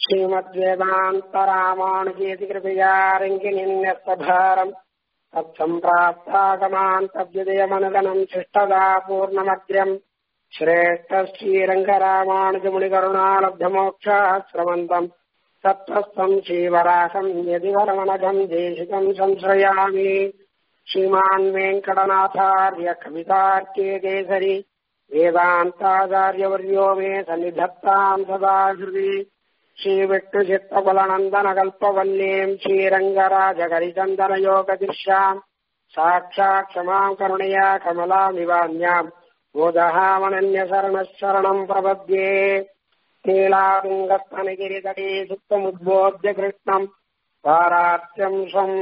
श्रीमद्वेदान्तरामानुजेति कृपया रङ्गिनिन्यस्तभारम् तत्सम्प्राप्तागमान् तद्विदयमनुगणम् शिष्टदा पूर्णमद्यम् श्रेष्ठश्रीरङ्गरामानुजमुनिकरुणालब्धमोक्षाश्रमन्तम् तत्त्वस्तम् श्रीवराहम् यदि वरमनघम् देशिकम् संश्रयामि श्रीमान् वेङ्कटनाथार्य कवितार्के केसरि वेदान्ताचार्यवर्यो मे सन्निधत्ताम् सदा हृदि श्रीविष्णुचित्तकुलनन्दनकल्पवल्लीम् श्रीरङ्गराजकरिचन्दनयोगदृश्याम् साक्षात् क्षमाम् करुणया कमलामिवान्याम् बोधहामनन्यशरणः शरणम् प्रपद्ये नीलातुङ्गस्तनगिरितटे सुप्तमुद्बोध्य कृष्णम् पारार्त्यम् स्वम्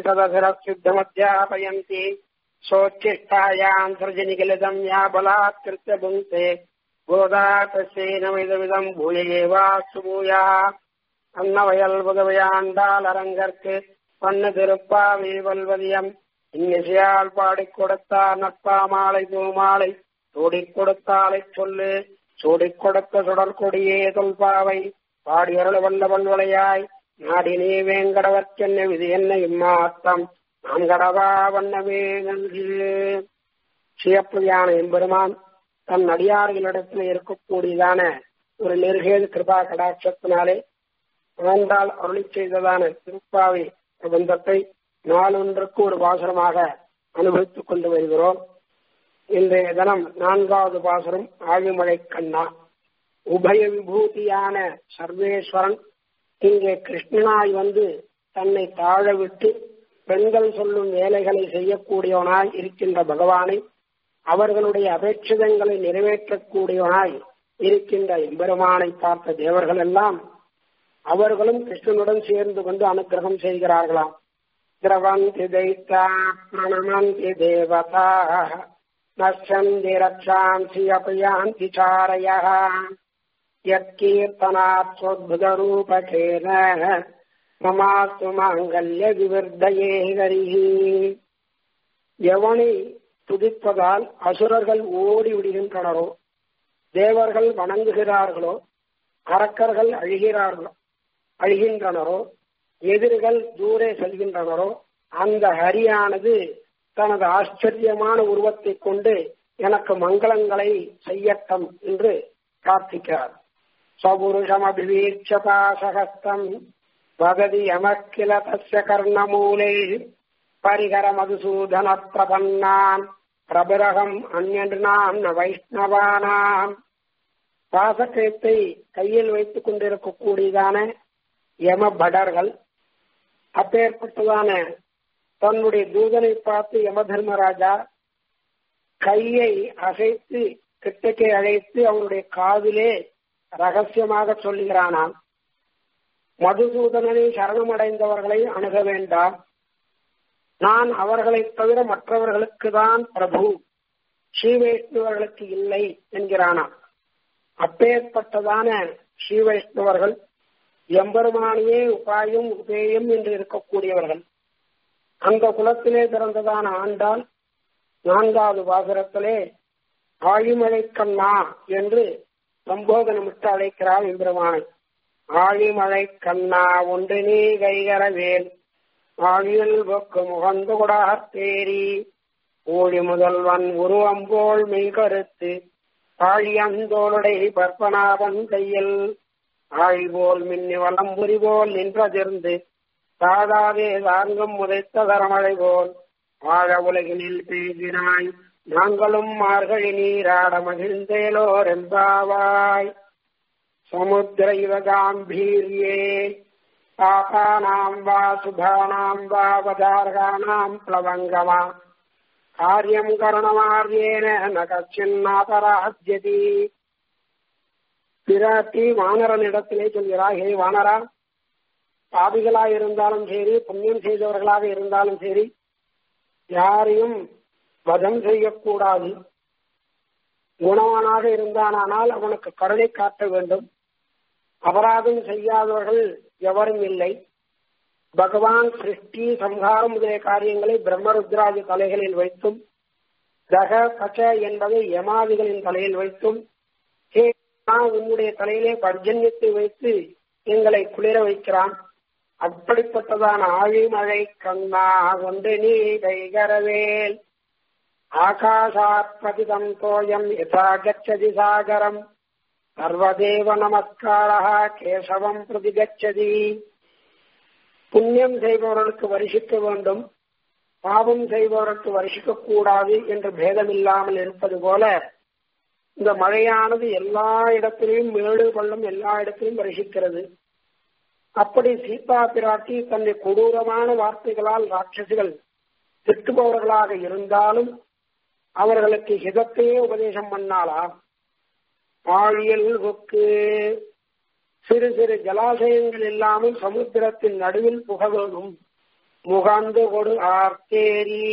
श्रुतिसदशिरसिद्धमध्यापयन्ति सोच्छिष्टायाम् सृजनिखिलितम् या बलात्कृत्य भुङ्क्ते गोदा तस्यैनमिदमिदम् भूय एवास्तु भूया அன்னவயல் புதவையாண்டால் அரங்கற்கு பண்ணு திருப்பாவி வல்வதியம் இன்னிசையால் பாடிக் கொடுத்தார் நட்பா மாலை பூமாலை சூடிக் கொடுத்தாலை சொல்லு சூடிக் கொடுத்த சுடற்கொடியே தொல்பாவை பாடியருள் வல்லவன் வளையாய் நாடினே வேங்கடவர்க்கென்ன விதி என்ன இம்மாத்தம் நாம் கடவா வண்ணமே நன்றி சியப்பதியான எம்பெருமான் தன் அடியார்களிடத்தில் இருக்கக்கூடியதான ஒரு நெருகேது கிருபா கடாட்சத்தினாலே வந்தால் அருளி செய்ததான திருப்பாவை பிரபந்தத்தை நாளொன்றுக்கு ஒரு பாசுரமாக அனுபவித்துக் கொண்டு வருகிறோம் இன்றைய தினம் நான்காவது பாசுரம் ஆழிமழை கண்ணா உபய விபூதியான சர்வேஸ்வரன் இங்கே கிருஷ்ணனாய் வந்து தன்னை தாழ விட்டு பெண்கள் சொல்லும் வேலைகளை செய்யக்கூடியவனாய் இருக்கின்ற பகவானை அவர்களுடைய அபேட்சிதங்களை நிறைவேற்றக்கூடியவனாய் இருக்கின்ற எம்பெருமானை பார்த்த தேவர்கள் எல்லாம் அவர்களும் கிருஷ்ணனுடன் சேர்ந்து கொண்டு அனுகிரகம் செய்கிறார்களாம் திரவந்தி தைத்தா பிரணமந்தி தேவதா நஷ்யந்தி ரக்ஷாந்தி அபயாந்தி சாரய யற்கீர்த்தனாத் சொத்புதரூபகேன மமாஸ்து மாங்கல்ய விவர்தயே ஹரிஹி எவனை துதிப்பதால் அசுரர்கள் ஓடி விடுகின்றனரோ தேவர்கள் வணங்குகிறார்களோ அரக்கர்கள் அழுகிறார்களோ அழுகின்றனரோ எதிரிகள் தூரே செல்கின்றனரோ அந்த ஹரியானது தனது ஆச்சரியமான உருவத்தை கொண்டு எனக்கு மங்களங்களை செய்யட்டும் என்று பிரார்த்திக்கிறார் சபுருஷம் அபிவீட்சபாசகஸ்தம் வததி யமக்கில தஸ்ய கர்ணமூலே பரிகர மதுசூதன பிரபன்னான் பிரபரகம் அந்நாம் ந வைஷ்ணவானாம் பாசக்கயத்தை கையில் வைத்துக் கொண்டிருக்கக்கூடியதான யம படர்கள் அப்பேற்பட்டதான தன்னுடைய தூதனை பார்த்து யம தர்மராஜா கையை அசைத்து கிட்டக்கே அழைத்து அவனுடைய காதிலே ரகசியமாக சொல்லுகிறானாம் மதுசூதனனை சரணமடைந்தவர்களை அணுக வேண்டாம் நான் அவர்களைத் தவிர மற்றவர்களுக்கு தான் பிரபு ஸ்ரீவைஷ்ணவர்களுக்கு இல்லை என்கிறானாம் அப்பேற்பட்டதான ஸ்ரீவைஷ்ணவர்கள் எம்பெருமானியே உபாயம் உபேயம் என்று இருக்கக்கூடியவர்கள் அந்த குலத்திலே பிறந்ததான ஆண்டால் நான்காவது பாசுரத்திலே ஆழிமழை கண்ணா என்று சம்போதனமிட்டு அழைக்கிறார் எம்பெருமானை ஆழிமழை கண்ணா ஒன்று நீ கைகரவேல் ஆழியில் பொக்கு முகந்து குடாத்தேரி ஊழி முதல்வன் உருவம்போல் மெய் கருத்து ஆழியந்தோளுடை பற்பனாவன் கையில் ஆழி போல் மின்னி வலம்புரி போல் நின்றதிர்ந்து சாதாவே தாங்கும் முதைத்த தரமழை போல் வாழ உலகினில் பேசினாய் நாங்களும் மார்கழி நீராட மகிழ்ந்தேலோர் எம்பாவாய் சமுத்திர இவகாம்பீரியே பாபானாம் வா சுபானாம் வா வதார்கானாம் பிளவங்கமா காரியம் கருணமார்யேன ந கச்சின்னாபராஜ்யதி பிராட்டி வானரனிடத்திலே சொல்கிறார் ஹே வானரா பாபிகளாக இருந்தாலும் சரி புண்ணியம் செய்தவர்களாக இருந்தாலும் சரி யாரையும் வதம் செய்யக்கூடாது குணவானாக இருந்தானால் அவனுக்கு கருணை காட்ட வேண்டும் அபராதம் செய்யாதவர்கள் எவரும் இல்லை பகவான் சிருஷ்டி சம்ஹாரம் முதலிய காரியங்களை பிரம்மருத்ராஜ தலைகளில் வைத்தும் தக பச்ச என்பதை யமாதிகளின் தலையில் வைத்தும் ஹே நான் உன்னுடைய தலையிலே பர்ஜன்யத்தை வைத்து எங்களை குளிர வைக்கிறான் அப்படிப்பட்டதான ஆழிமழை கண்ணா ஒன்று நீ கைகரவேல் ஆகாஷாத்பதிதம் தோயம் யதா கச்சதி சாகரம் சர்வதேவ நமஸ்காரः கேசவம் பிரதி கச்சதி புண்ணியம் செய்பவர்களுக்கு வருஷிக்க வேண்டும் பாவம் செய்பவர்களுக்கு வருஷிக்க கூடாது என்று பேதமில்லாமல் இருப்பது போல இந்த மழையானது எல்லா இடத்திலையும் மேடு பள்ளம் எல்லா இடத்திலும் வருஷிக்கிறது அப்படி சீதா பிராட்டி தன்னை கொடூரமான வார்த்தைகளால் ராட்சசிகள் திட்டுபவர்களாக இருந்தாலும் அவர்களுக்கு ஹிதத்தையே உபதேசம் பண்ணாளா பாழியல் கொக்கு சிறு சிறு ஜலாசயங்கள் இல்லாமல் சமுத்திரத்தின் நடுவில் புக வேணும் முகாந்து கொடு ஆர்த்தேரி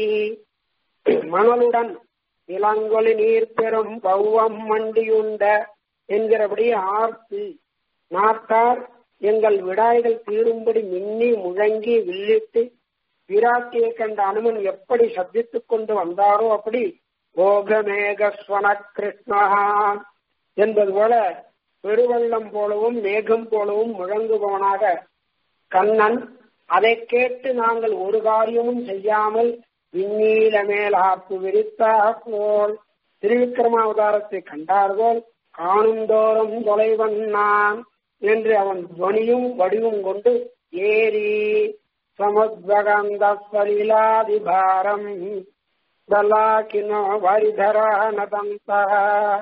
மணலுடன் இளங்கொலி நீர் பெறும் பௌவம் மண்டியுண்ட என்கிறபடி ஆர்த்து நாட்டார் எங்கள் விடாய்கள் தீரும்படி மின்னி முழங்கி வில்லிட்டு விராட்டியை கண்ட அனுமன் எப்படி சப்தித்துக் கொண்டு வந்தாரோ அப்படி ஓகமேகஸ்வன கிருஷ்ணா என்பது போல பெருவெள்ளம் போலவும் மேகம் போலவும் முழங்குபவனாக கண்ணன் அதை கேட்டு நாங்கள் ஒரு காரியமும் செய்யாமல் விண்ணீல மேல் ஆப்பு விரித்தா போல் திருவிக்கிரமாவதாரத்தை கண்டார்கள் காணும் தோறும் தொலைவன் நான் என்று அவன் துவனியும் வடிவும் கொண்டு ஏறி சமுத்வகந்த சலிலாதிபாரம் दलाकिनो वरिधरा नदन्तः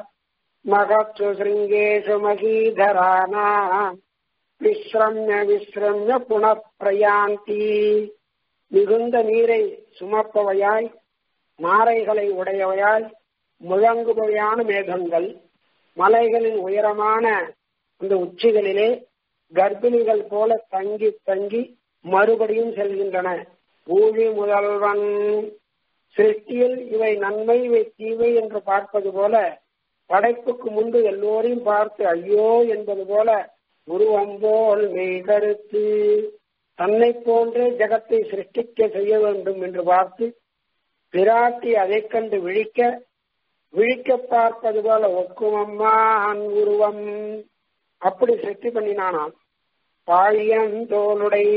मगत्सु शृङ्गेषु महीधराना விஸ்ரம்ய விஸ்ரம்ய புனப்பிரயாந்தி மிகுந்த நீரை சுமப்பவையாய் நாரைகளை உடையவையாய் முழங்குபவையான மேகங்கள் மலைகளின் உயரமான அந்த உச்சிகளிலே கர்ப்பிணிகள் போல தங்கி தங்கி மறுபடியும் செல்கின்றன ஊழி முதல்வன் சிருஷ்டியில் இவை நன்மை இவை தீமை என்று பார்ப்பது போல படைப்புக்கு முன்பு எல்லோரையும் பார்த்து ஐயோ என்பது போல உருவம் போல் மெய் கருத்து தன்னை போன்றே ஜகத்தை சிருஷ்டிக்க செய்ய வேண்டும் என்று பார்த்து பிராட்டி அதைக் கண்டு விழிக்க விழிக்க பார்ப்பது போல ஒக்கும் அம்மா அன் உருவம் அப்படி சிருஷ்டி பண்ணினானாம் பாழியந்தோளுடை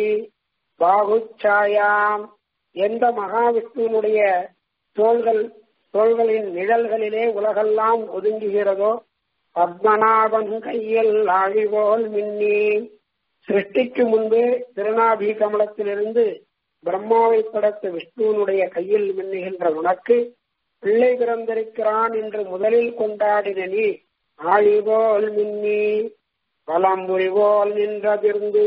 பாகுச்சாயாம் எந்த மகாவிஷ்ணுனுடைய தோள்கள் தோள்களின் நிழல்களிலே உலகெல்லாம் ஒதுங்குகிறதோ பத்மநாபன் கையில் ஆழிவோல் மின்னி சிருஷ்டிக்கு முன்பே திருநாபி கமலத்திலிருந்து பிரம்மாவை படைத்த விஷ்ணுவனுடைய கையில் மின்னுகின்ற உனக்கு பிள்ளை பிறந்திருக்கிறான் என்று முதலில் கொண்டாடின நீ ஆழிவோல் மின்னி பலம் புரிவோல் நின்றதிர்ந்து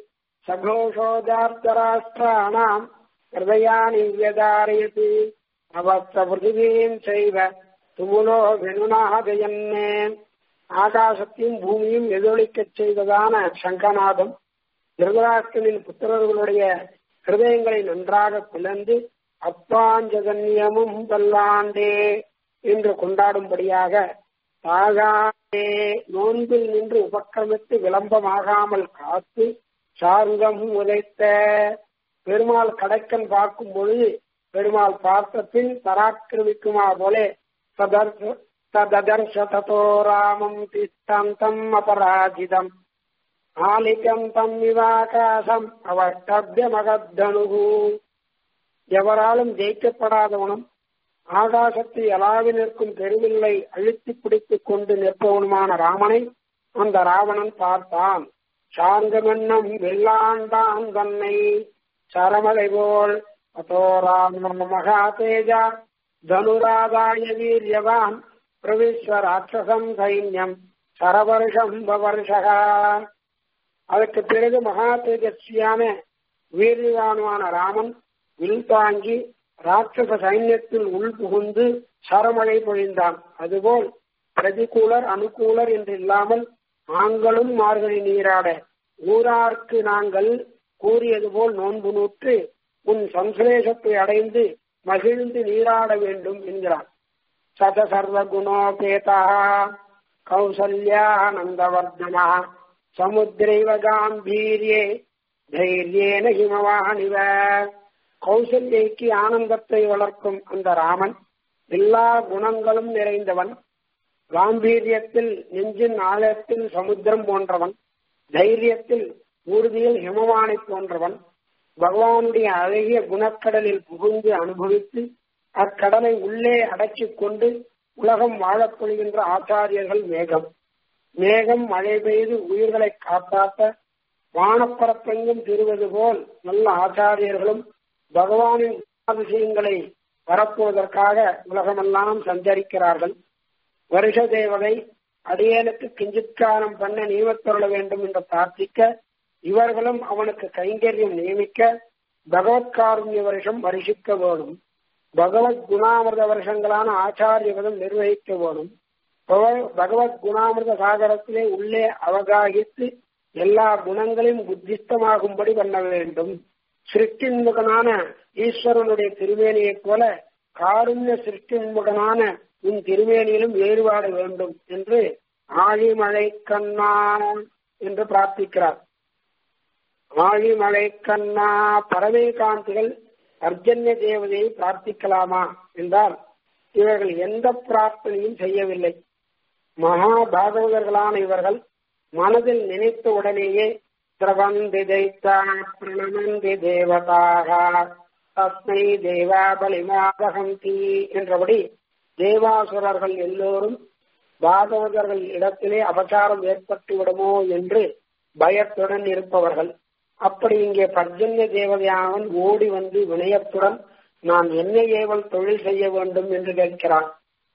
சகோஷோதார்த்தராஷ்டிராணாம் ஹிருதயானி வியதாரயது அவத்த பிருத்திவீம் செய்வ துமுலோ வெணுநாதயன்னே ஆகாசத்தையும் பூமியும் எதிரொலிக்கச் செய்ததான சங்கநாதம் திருதராஷ்டிரனின் புத்திரர்களுடைய ஹிருதயங்களை நன்றாக பிளந்து அப்பாஞ்சகன்யமும் பல்லாண்டே என்று கொண்டாடும்படியாக தாகாதே நோன்பில் நின்று உபக்கிரமித்து விளம்பமாகாமல் காத்து சார்கம் உதைத்த பெருமாள் கடைக்கன் பார்க்கும் பொழுது பெருமாள் பார்த்த பின் பராக்கிரமிக்குமா போலே ததர்ஷ ததோ ராமம் திஷ்டாந்தம் அபராஜிதம் ஆலிகம் தம் விவாகாசம் அவஷ்டபியமகத்தனுகு எவராலும் ஜெயிக்கப்படாதவனும் ஆகாசத்தை எலாவி நிற்கும் பெருவில்லை அழுத்தி பிடித்துக் கொண்டு நிற்பவனுமான ராமனை அந்த ராவணன் பார்த்தான் சார்ந்தமென்னும் வெள்ளாண்டான் தன்னை சரமலை போல் அதோ ராம மகா தேஜா தனுராதாய வீரியவான் பிரவிஸ்வ ராட்சசம் சைன்யம் சரவருஷம் பவர்ஷகா அதற்கு பிறகு மகா தேஜஸ்வியான வீரியவானுமான ராமன் வில் தாங்கி ராட்சச சைன்யத்தில் உள் புகுந்து சரமழை பொழிந்தான் அதுபோல் பிரதிகூலர் அனுகூலர் என்று இல்லாமல் நாங்களும் மார்கழி நீராட ஊரார்க்கு நாங்கள் கூறியது போல் நோன்பு நூற்று உன் சம்சலேஷத்தை அடைந்து மகிழ்ந்து நீராட வேண்டும் என்கிறான் சத சர்வ குணோபேதா கௌசல்யானந்தவர்தனா சமுத்திரைவ காம்பீரியே தைரியேன ஹிமவானிவ கௌசல்யைக்கு ஆனந்தத்தை வளர்க்கும் அந்த ராமன் எல்லா குணங்களும் நிறைந்தவன் காம்பீரியத்தில் நெஞ்சின் ஆழத்தில் சமுத்திரம் போன்றவன் தைரியத்தில் உறுதியில் ஹிமவானை போன்றவன் பகவானுடைய அழகிய குணக்கடலில் புகுந்து அனுபவித்து அக்கடலை உள்ளே அடக்கிக் கொண்டு உலகம் வாழப் பொழிகின்ற ஆச்சாரியர்கள் மேகம் மேகம் மழை பெய்து உயிர்களை காப்பாற்ற வானப்பரப்பெங்கும் திருவது போல் நல்ல ஆச்சாரியர்களும் பகவானின் விஷயங்களை பரப்புவதற்காக உலகமெல்லாம் சஞ்சரிக்கிறார்கள் வருஷ தேவதை அடியேனுக்கு கிஞ்சித்காரம் பண்ண நியமத்தொருள வேண்டும் என்று பிரார்த்திக்க இவர்களும் அவனுக்கு கைங்கரியம் நியமிக்க பகவத்காருண்ய வருஷம் வருஷிக்க வேணும் பகவத் குணாமிரத வருஷங்களான ஆச்சாரியவதம் நிர்வகிக்க வேணும் பகவத் குணாமிரத சாகரத்திலே உள்ளே அவகாகித்து எல்லா குணங்களையும் புத்திஸ்தமாகும்படி பண்ண வேண்டும் சிருஷ்டின்முகனான ஈஸ்வரனுடைய திருமேனியைப் போல காருண்ய சிருஷ்டின்முகனான உன் திருமேனியிலும் வேறுபாடு வேண்டும் என்று ஆழிமழை கண்ணா என்று பிரார்த்திக்கிறார் ஆழிமழை கண்ணா பரமேகாந்திகள் அர்ஜன்ய தேவதையை பிரார்த்திக்கலாமா என்றால் இவர்கள் எந்த பிரார்த்தனையும் செய்யவில்லை மகா பாகவதர்களான இவர்கள் மனதில் நினைத்த உடனேயே திரவந்தி தைத்தா பிரணமந்தி தேவதாக தஸ்மை தேவா பலிமாதகந்தி என்றபடி தேவாசுரர்கள் எல்லோரும் பாகவதர்கள் இடத்திலே அபசாரம் ஏற்பட்டு விடுமோ என்று பயத்துடன் இருப்பவர்கள் அப்படி இங்கே பர்ஜன்ய தேவதையானவன் ஓடி வந்து வினயத்துடன் நான் என்ன ஏவல் தொழில் செய்ய வேண்டும் என்று கேட்கிறான்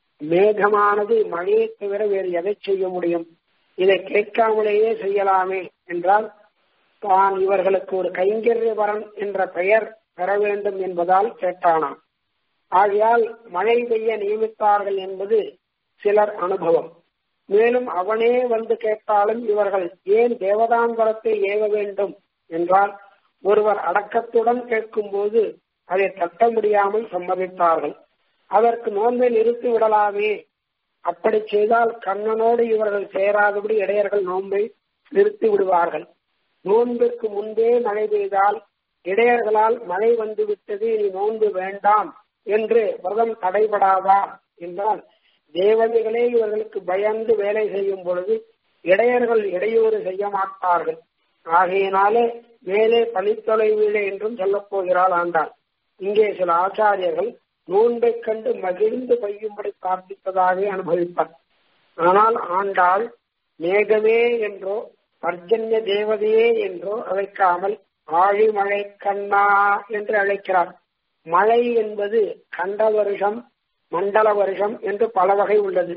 மேகமானது மழையை தவிர வேறு எதை செய்ய முடியும் இதை கேட்காமலேயே செய்யலாமே என்றால் தான் இவர்களுக்கு ஒரு கைங்கரியவரன் என்ற பெயர் பெற வேண்டும் என்பதால் கேட்டானாம் ஆகையால் மழை பெய்ய நியமித்தார்கள் என்பது சிலர் அனுபவம் மேலும் அவனே வந்து கேட்டாலும் இவர்கள் ஏன் தேவதாந்தரத்தை ஏவ வேண்டும் என்றால் ஒருவர் அடக்கத்துடன் கேட்கும் போது அதை தட்ட முடியாமல் சம்மதித்தார்கள் அதற்கு நோன்பை நிறுத்தி விடலாமே அப்படி செய்தால் கண்ணனோடு இவர்கள் சேராதபடி இடையர்கள் நோன்பை நிறுத்தி விடுவார்கள் நோன்பிற்கு முன்பே மழை பெய்தால் இடையர்களால் மழை வந்து விட்டது இனி நோன்பு வேண்டாம் என்று விரதம் தடைபடாதா என்றால் தேவதைகளே இவர்களுக்கு பயந்து வேலை செய்யும் பொழுது இடையர்கள் இடையூறு செய்ய மாட்டார்கள் ஆகையினாலே மேலே பனித்தொலைவிலே என்றும் சொல்லப் போகிறாள் ஆண்டாள் இங்கே சில ஆச்சாரியர்கள் நோன்பை கண்டு மகிழ்ந்து பெய்யும்படி பிரார்த்திப்பதாக அனுபவிப்பார் ஆனால் ஆண்டாள் மேகமே என்றோ பர்ஜன்ய தேவதையே என்றோ அழைக்காமல் ஆழிமழை கண்ணா என்று அழைக்கிறார் மழை என்பது கண்ட வருஷம் மண்டல வருஷம் என்று பல வகை உள்ளது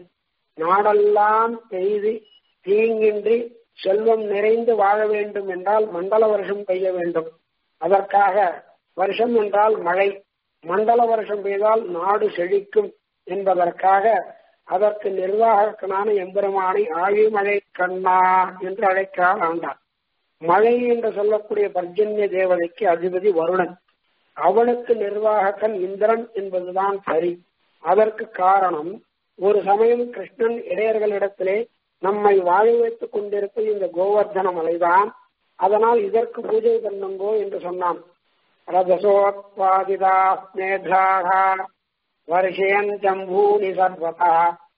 நாடெல்லாம் பெய்து தீங்கின்றி செல்வம் நிறைந்து வாழ வேண்டும் என்றால் மண்டல வருஷம் பெய்ய வேண்டும் அதற்காக வருஷம் என்றால் மழை மண்டல வருஷம் பெய்தால் நாடு செழிக்கும் என்பதற்காக அதற்கு நிர்வாகக்கனான எம்பெருமானை ஆழிமழை கண்ணா என்று அழைக்கிறார் ஆண்டார் மழை என்று சொல்லக்கூடிய பர்ஜன்ய தேவதைக்கு அதிபதி வருணன் அவனுக்கு நிர்வாகக்கன் இந்திரன் என்பதுதான் சரி அதற்கு காரணம் ஒரு சமயம் கிருஷ்ணன் இடையர்களிடத்திலே நம்மை வாழ வைத்துக் கொண்டிருப்பது இந்த கோவர்தன மலைதான் அதனால் இதற்கு பூஜை பண்ணுங்கோ என்று சொன்னான் ரஜசோத்பாதிதா மேதாக வருஷயஞ்சம்பூனி சர்வதா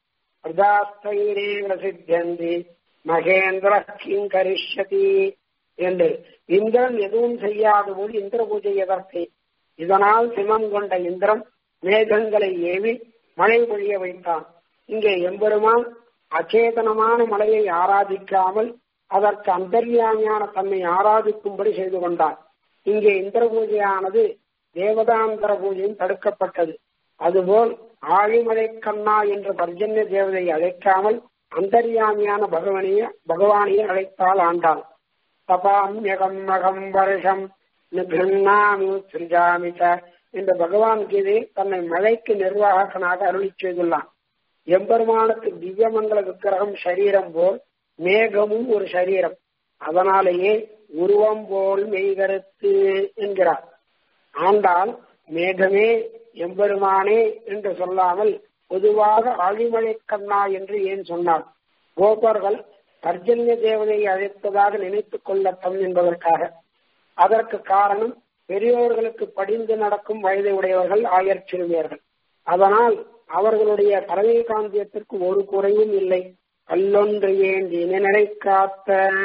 பிரஜாஸ்தைரேவ சித்தியந்தி மகேந்திர கிங் கரிஷ்யதி என்று இந்திரன் எதுவும் செய்யாத போது இந்திர பூஜை எதற்கு இதனால் சிமம் கொண்ட இந்திரன் மேகங்களை ஏவி மழை பொழிய வைத்தான் இங்கே எம்பெருமான் அச்சேதனமான மலையை ஆராதிக்காமல் அதற்கு அந்தர்யாமியான தன்னை ஆராதிக்கும்படி செய்து கொண்டார் இங்கே இந்திர பூஜையானது தேவதாந்தர பூஜையும் தடுக்கப்பட்டது அதுபோல் ஆழிமலை கண்ணா என்ற பர்ஜன்ய தேவதையை அழைக்காமல் அந்தர்யாமியான பகவனிய பகவானியை அழைத்தால் ஆண்டாள் தபாம்யகம் மகம் வருஷம் நிகிருண்ணாமி சிருஜாமி இந்த பகவான் கீதை தன்னை மழைக்கு நிர்வாகனாக அருளி செய்துள்ளான் எம்பெருமானுக்கு திவ்யமங்கல விக்கிரகம் சரீரம் போல் மேகமும் ஒரு சரீரம் அதனாலேயே உருவம் போல் மெய்கருத்து என்கிறார் ஆண்டால் மேகமே எம்பெருமானே என்று சொல்லாமல் பொதுவாக ஆழிமலை கண்ணா என்று ஏன் சொன்னார் கோபர்கள் பர்ஜன்ய தேவதையை அழைப்பதாக நினைத்துக் கொள்ளட்டும் என்பதற்காக அதற்கு காரணம் பெரியோர்களுக்கு படிந்து நடக்கும் வயதை உடையவர்கள் ஆயர் சிறுமியர்கள் அதனால் அவர்களுடைய பறவை காந்தியத்திற்கு ஒரு குறையும் இல்லை கல்லொன்று ஏந்தி நினை காத்த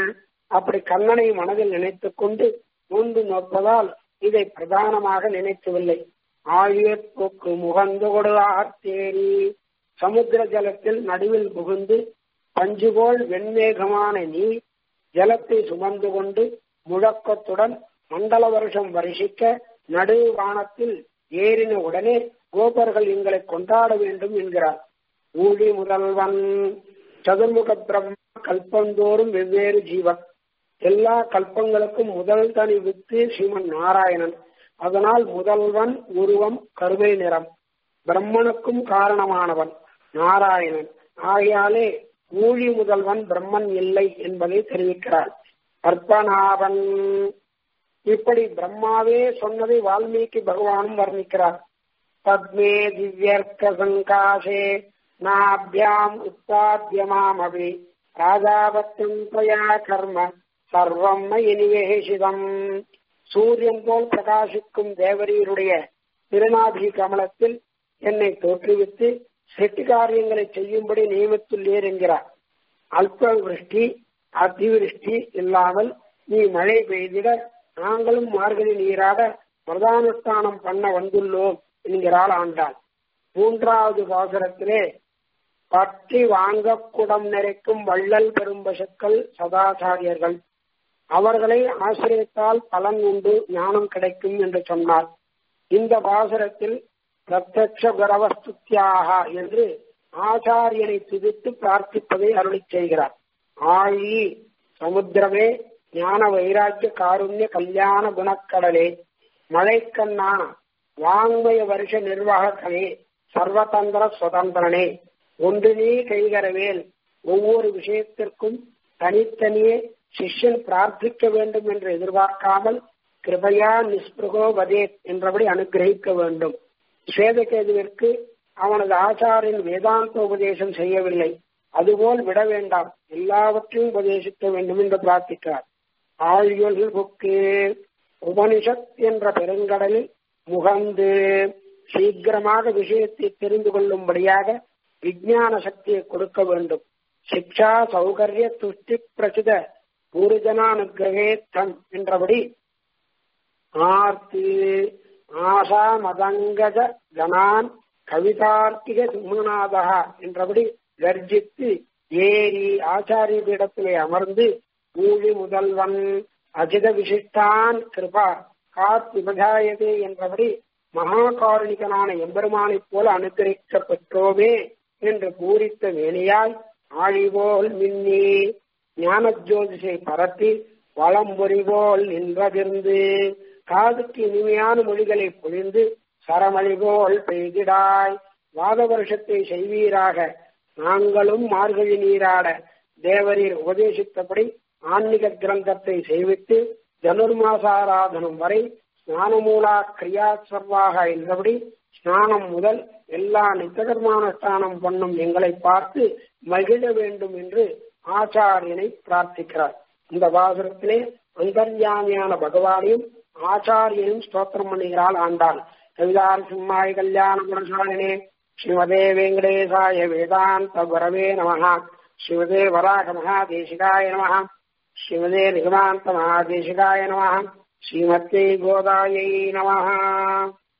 அப்படி கண்ணனை மனதில் நினைத்துக் கொண்டு நோன்பு நோற்பதால் இதை பிரதானமாக நினைக்கவில்லை ஆழியற்போக்கு முகந்து கொடுவார் தேரி சமுத்திர ஜலத்தில் நடுவில் புகுந்து பஞ்சுபோல் வெண்மேகமான நீர் ஜலத்தை சுமந்து கொண்டு முழக்கத்துடன் மண்டல வருஷம் வருஷிக்க நடு வானத்தில் ஏறின உடனே கோபர்கள் எங்களை கொண்டாட வேண்டும் என்கிறார் ஊழி முதல்வன் சதுர்முக பிரம்ம கல்பந்தோறும் வெவ்வேறு ஜீவன் எல்லா கல்பங்களுக்கும் முதல் தனி வித்து ஸ்ரீமன் நாராயணன் அதனால் முதல்வன் உருவம் கருவை நிறம் பிரம்மனுக்கும் காரணமானவன் நாராயணன் ஆகையாலே ஊழி முதல்வன் பிரம்மன் இல்லை என்பதை தெரிவிக்கிறார் பற்பனாவன் இப்படி பிரம்மாவே சொன்னதை வால்மீகி பகவானும் வர்ணிக்கிறார் பத்மே திவ்யர்க்க சங்காசே நாபியாம் உத்தாத்தியமாமபி ராஜாபத்தியம் துவயா கர்ம சர்வம் மயி நிவேசிதம் சூரியன் போல் பிரகாசிக்கும் தேவரீருடைய திருநாபி கமலத்தில் என்னை தோற்றுவித்து செட்டு காரியங்களை செய்யும்படி நியமித்துள்ளீர் என்கிறார் அல்ப விருஷ்டி அதிவிருஷ்டி இல்லாமல் நீ மழை பெய்திட நாங்களும் மார்கழி நீராட பிரதானுஷ்டானம் பண்ண வந்துள்ளோம் என்கிறாள் ஆண்டாள் மூன்றாவது பாசுரத்திலே பற்றி வாங்க குடம் நிறைக்கும் வள்ளல் பெரும்பசுக்கள் சதாச்சாரியர்கள் அவர்களை ஆசிரியத்தால் பலன் உண்டு ஞானம் கிடைக்கும் என்று சொன்னார் இந்த பாசுரத்தில் பிரத்யக்ஷ குரவஸ்துத்தியாக என்று ஆச்சாரியனை துதித்து பிரார்த்திப்பதை அருளி செய்கிறார் ஆழி சமுத்திரமே ஞான வைராக்கிய காருண்ய கல்யாண குணக்கடலே மழைக்கண்ணா வாங்மய வருஷ நிர்வாகக்கனே சர்வதந்திர சுதந்திரனே ஒன்று நீ கைகரவேல் ஒவ்வொரு விஷயத்திற்கும் தனித்தனியே சிஷ்யன் பிரார்த்திக்க வேண்டும் என்று எதிர்பார்க்காமல் கிருபையா நிஸ்பிருகோ வதேத் என்றபடி அனுகிரகிக்க வேண்டும் ஸ்வேதகேதுவிற்கு அவனது ஆச்சாரின் வேதாந்த உபதேசம் செய்யவில்லை அதுபோல் விட வேண்டாம் எல்லாவற்றையும் உபதேசிக்க வேண்டும் என்று பிரார்த்தித்தார் ஆழ்யொல் புக்கு உபனிஷத் என்ற பெருங்கடலில் முகந்து சீக்கிரமாக விஷயத்தை தெரிந்து கொள்ளும்படியாக விஞ்ஞான சக்தியை கொடுக்க வேண்டும் சிக்ஷா சௌகரிய துஷ்டி பிரசித பூர்ஜனானுகிரகேத்தம் என்றபடி ஆர்த்தி ஆசா மதங்கஜ கணான் கவிதார்த்திக சிம்மநாதா என்றபடி கர்ஜித்து ஏறி ஆச்சாரிய பீடத்திலே அமர்ந்து ஊழி முதல்வன் அஜித விசிஷ்டான் கிருபா காத் விபஜாயதே என்றபடி மகாகாருணிகனான எம்பெருமானைப் போல அனுகிரகிக்க பெற்றோமே என்று பூரித்த வேணியாய் ஆழிபோல் மின்னி ஞான ஜோதிஷை பரத்தி வளம்பொறிபோல் நின்றதிர்ந்து காதுக்கு இனிமையான மொழிகளை பொழிந்து சரமழி போல் பெய்திடாய் வாத வருஷத்தை செய்வீராக நாங்களும் மார்கழி நீராட தேவரீர் உபதேசித்தபடி ஆன்மீக கிரந்தத்தை செய்வித்து தனுர்மாசாராதனம் வரை ஸ்நானமூலா கிரியா சர்வாக என்றபடி ஸ்நானம் முதல் எல்லா நித்தகர்மானுஷ்டானம் பண்ணும் எங்களை பார்த்து மகிழ வேண்டும் என்று ஆச்சாரியனை பிரார்த்திக்கிறார் இந்த பாசுரத்திலே அந்தர்யாமியான பகவானையும் ஆச்சாரியனும் ஸ்தோத்திரம் பண்ணுகிறாள் ஆண்டாள் கவிதார் சிம்மாய் கல்யாண குணசாலினே ஸ்ரீமதே வெங்கடேசாய வேதாந்த குரவே நம ஸ்ரீமதே வராக மகாதேசிகாய நம ஸ்ரீமதே நிகமாந்த மகாதேசிகாய நம ஸ்ரீமத்தே கோதாயை நம